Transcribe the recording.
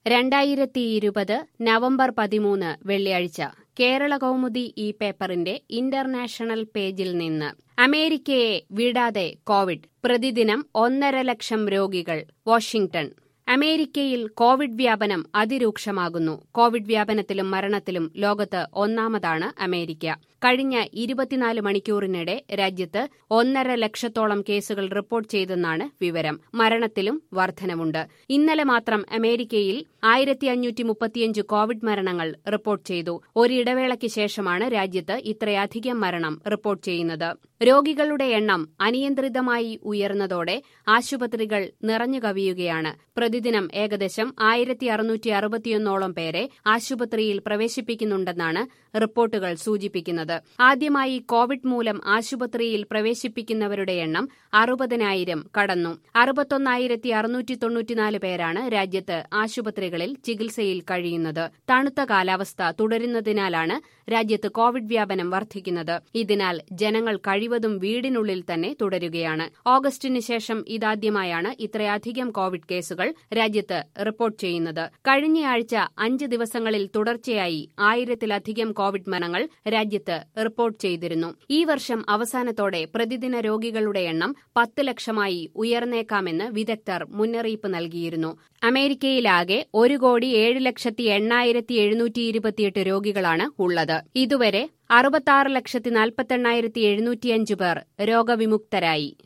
രണ്ടായിരത്തി ഇരുപത് നവംബർ പതിമൂന്ന് വെള്ളിയാഴ്ച കേരള കൗമുദി ഈ പേപ്പറിന്റെ ഇന്റർനാഷണൽ പേജിൽ നിന്ന് അമേരിക്കയെ വിടാതെ കോവിഡ് പ്രതിദിനം ഒന്നര ലക്ഷം രോഗികൾ വാഷിംഗ്ടൺ അമേരിക്കയിൽ കോവിഡ് വ്യാപനം അതിരൂക്ഷമാകുന്നു കോവിഡ് വ്യാപനത്തിലും മരണത്തിലും ലോകത്ത് ഒന്നാമതാണ് അമേരിക്ക കഴിഞ്ഞ ഇരുപത്തിനാല് മണിക്കൂറിനിടെ രാജ്യത്ത് ഒന്നര ലക്ഷത്തോളം കേസുകൾ റിപ്പോർട്ട് ചെയ്തെന്നാണ് വിവരം മരണത്തിലും വർധനവുണ്ട് ഇന്നലെ മാത്രം അമേരിക്കയിൽ ആയിരത്തി അഞ്ഞൂറ്റി മുപ്പത്തിയഞ്ച് കോവിഡ് മരണങ്ങൾ റിപ്പോർട്ട് ചെയ്തു ഒരിടവേളയ്ക്ക് ശേഷമാണ് രാജ്യത്ത് ഇത്രയധികം മരണം റിപ്പോർട്ട് ചെയ്യുന്നത് രോഗികളുടെ എണ്ണം അനിയന്ത്രിതമായി ഉയർന്നതോടെ ആശുപത്രികൾ നിറഞ്ഞു കവിയുകയാണ് പ്രതിദിനം ഏകദേശം ആയിരത്തി അറുന്നൂറ്റി അറുപത്തിയൊന്നോളം പേരെ ആശുപത്രിയിൽ പ്രവേശിപ്പിക്കുന്നുണ്ടെന്നാണ് റിപ്പോർട്ടുകൾ സൂചിപ്പിക്കുന്നത് ആദ്യമായി കോവിഡ് മൂലം ആശുപത്രിയിൽ പ്രവേശിപ്പിക്കുന്നവരുടെ എണ്ണം അറുപതിനായിരം കടന്നു അറുപത്തൊന്നായിരത്തി അറുന്നൂറ്റി തൊണ്ണൂറ്റിനാല് പേരാണ് രാജ്യത്ത് ആശുപത്രികളിൽ ചികിത്സയിൽ കഴിയുന്നത് തണുത്ത കാലാവസ്ഥ തുടരുന്നതിനാലാണ് രാജ്യത്ത് കോവിഡ് വ്യാപനം വർദ്ധിക്കുന്നത് ഇതിനാൽ ജനങ്ങൾ കഴിവതും വീടിനുള്ളിൽ തന്നെ തുടരുകയാണ് ഓഗസ്റ്റിന് ശേഷം ഇതാദ്യമായാണ് ഇത്രയധികം കോവിഡ് കേസുകൾ രാജ്യത്ത് റിപ്പോർട്ട് ചെയ്യുന്നത് കഴിഞ്ഞയാഴ്ച അഞ്ച് ദിവസങ്ങളിൽ തുടർച്ചയായി ആയിരത്തിലധികം കോവിഡ് മരണങ്ങൾ രാജ്യത്ത് റിപ്പോർട്ട് ചെയ്തിരുന്നു ഈ വർഷം അവസാനത്തോടെ പ്രതിദിന രോഗികളുടെ എണ്ണം പത്ത് ലക്ഷമായി ഉയർന്നേക്കാമെന്ന് വിദഗ്ധർ മുന്നറിയിപ്പ് നൽകിയിരുന്നു അമേരിക്കയിലാകെ ഒരു കോടി ഏഴ് ലക്ഷത്തി എണ്ണായിരത്തി എഴുന്നൂറ്റി ഇരുപത്തിയെട്ട് രോഗികളാണ് ഉള്ളത് ഇതുവരെ അറുപത്താറ് ലക്ഷത്തി നാൽപ്പത്തെണ്ണായിരത്തി എഴുന്നൂറ്റിയഞ്ച് പേർ രോഗവിമുക്തരായി